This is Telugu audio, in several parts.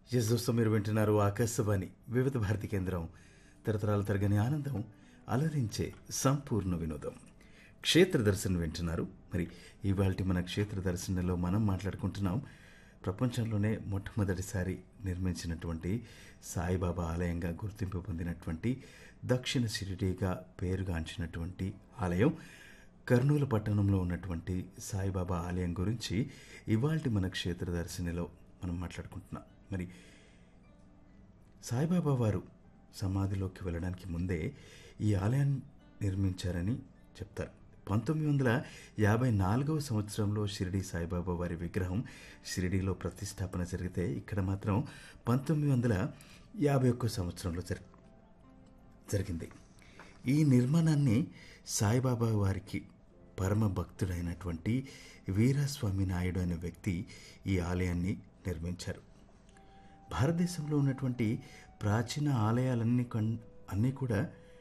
ఎస్ దోస్తో మీరు వింటున్నారు ఆకాశవాణి వివిధ భారతి కేంద్రం తరతరాల తరగని ఆనందం అలరించే సంపూర్ణ వినోదం క్షేత్ర దర్శనం వింటున్నారు మరి ఇవాళ మన క్షేత్ర దర్శనంలో మనం మాట్లాడుకుంటున్నాం ప్రపంచంలోనే మొట్టమొదటిసారి నిర్మించినటువంటి సాయిబాబా ఆలయంగా గుర్తింపు పొందినటువంటి దక్షిణ షిరిడీగా పేరుగాంచినటువంటి ఆలయం కర్నూలు పట్టణంలో ఉన్నటువంటి సాయిబాబా ఆలయం గురించి ఇవాల్టి మన క్షేత్ర దర్శనిలో మనం మాట్లాడుకుంటున్నాం మరి సాయిబాబా వారు సమాధిలోకి వెళ్ళడానికి ముందే ఈ ఆలయాన్ని నిర్మించారని చెప్తారు పంతొమ్మిది వందల యాభై నాలుగవ సంవత్సరంలో షిరిడి సాయిబాబా వారి విగ్రహం షిరిడీలో ప్రతిష్టాపన జరిగితే ఇక్కడ మాత్రం పంతొమ్మిది వందల యాభై ఒక్క సంవత్సరంలో జరి జరిగింది ఈ నిర్మాణాన్ని సాయిబాబా వారికి పరమ భక్తుడైనటువంటి వీరస్వామి నాయుడు అనే వ్యక్తి ఈ ఆలయాన్ని నిర్మించారు భారతదేశంలో ఉన్నటువంటి ప్రాచీన ఆలయాలన్నీ కన్ అన్నీ కూడా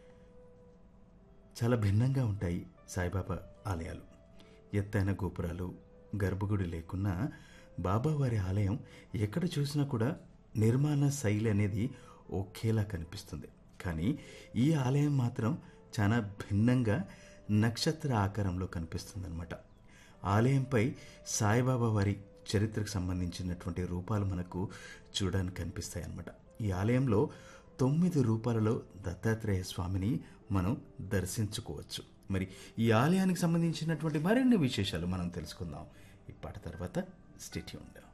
చాలా భిన్నంగా ఉంటాయి సాయిబాబా ఆలయాలు ఎత్తైన గోపురాలు గర్భగుడి లేకున్నా బాబావారి ఆలయం ఎక్కడ చూసినా కూడా నిర్మాణ శైలి అనేది ఒకేలా కనిపిస్తుంది కానీ ఈ ఆలయం మాత్రం చాలా భిన్నంగా నక్షత్ర ఆకారంలో కనిపిస్తుంది అనమాట ఆలయంపై సాయిబాబా వారి చరిత్రకు సంబంధించినటువంటి రూపాలు మనకు చూడడానికి కనిపిస్తాయి అన్నమాట ఈ ఆలయంలో తొమ్మిది రూపాలలో దత్తాత్రేయ స్వామిని మనం దర్శించుకోవచ్చు మరి ఈ ఆలయానికి సంబంధించినటువంటి మరిన్ని విశేషాలు మనం తెలుసుకుందాం ఈ పాట తర్వాత స్టేట్యూండ్